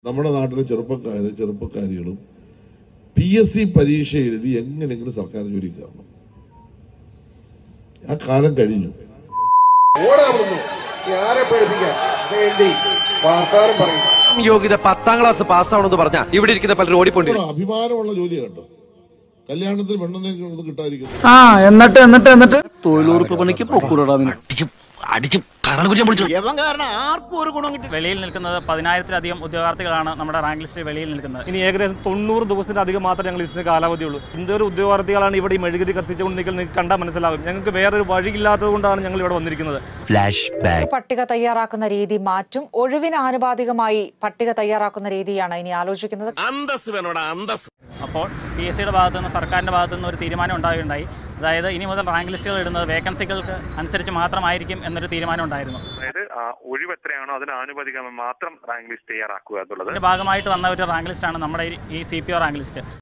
നമ്മുടെ നാട്ടിലെ ചെറുപ്പക്കാര് ചെറുപ്പക്കാരികളും പി എസ് സി പരീക്ഷ എഴുതി എങ്ങനെയെങ്കിലും സർക്കാർ ജോലി കയറണം ആ കാലം കഴിഞ്ഞു ഓടാവുന്നു ആരെ പഠിപ്പിക്കാൻ വേണ്ടി വാർത്താനം പറയും യോഗ്യത പത്താം ക്ലാസ് പാസ്സാവണമെന്ന് പറഞ്ഞ ഇവിടെ ഇരിക്കുന്ന പലരും ഓടിപ്പോണ്ടി ഒരു അഭിമാനമുള്ള ജോലി കേട്ടോ കല്യാണത്തിന് പെണ്ണെന്നെ കിട്ടാതിരിക്കുന്നു ആ എന്നിട്ട് എന്നിട്ട് എന്നിട്ട് തൊഴിലുറപ്പ് പണിക്ക് പൊക്കൂടാ അടിച്ചും കാരണം കുറിച്ച് വിളിച്ചു വെളിയിൽ നിൽക്കുന്നത് പതിനായിരത്തിലധികം ഉദ്യോഗാർത്ഥികളാണ് നമ്മുടെ റാങ്ക് ലിസ്റ്റിൽ വെളിയിൽ നിൽക്കുന്നത് ഇനി ഏകദേശം തൊണ്ണൂറ് ദിവസത്തിലധികം മാത്രമേ ഞങ്ങൾ ലിസ്റ്റിന് കാലാവധിയുള്ളൂ എന്തൊരു ഉദ്യോഗാർത്ഥികളാണ് ഇവിടെ ഈ മെഴുകുതി കത്തിച്ചുകൊണ്ട് നിൽക്കുന്നത് നിങ്ങൾക്ക് കണ്ടാൽ മനസ്സിലാകും ഞങ്ങൾക്ക് വേറൊരു വഴിയില്ലാത്തത് കൊണ്ടാണ് ഞങ്ങൾ ഇവിടെ വന്നിരിക്കുന്നത് ഫ്ലാഷ് ബാക്ക് പട്ടിക തയ്യാറാക്കുന്ന രീതി മാറ്റും ഒഴിവിന് ആനുപാതികമായി പട്ടിക തയ്യാറാക്കുന്ന രീതിയാണ് ഇനി ആലോചിക്കുന്നത് അന്തസ് വേണോടാ അന്തസ് അപ്പോൾ പി എസ് സിയുടെ ഭാഗത്തു നിന്ന് സർക്കാരിൻ്റെ ഭാഗത്തു നിന്ന് ഒരു തീരുമാനം ഉണ്ടാവുകയുണ്ടായി അതായത് ഇനി മുതൽ റാങ്ക് ലിസ്റ്റുകൾ ഇടുന്നത് വേക്കൻസികൾക്ക് അനുസരിച്ച് മാത്രമായിരിക്കും എന്നൊരു തീരുമാനം ഉണ്ടായിരുന്നു അതായത് ആ, ഒഴിവ് എത്രയാണോ അതിന് ആനുപാതികമായി മാത്രം റാങ്ക് ലിസ്റ്റ് തയ്യാറാക്കുക എന്നുള്ളത് ഇതിന്റെ ഭാഗമായിട്ട് വന്ന ഒരു റാങ്ക് ലിസ്റ്റാണ് നമ്മുടെ ഈ- ഈ C P O rank list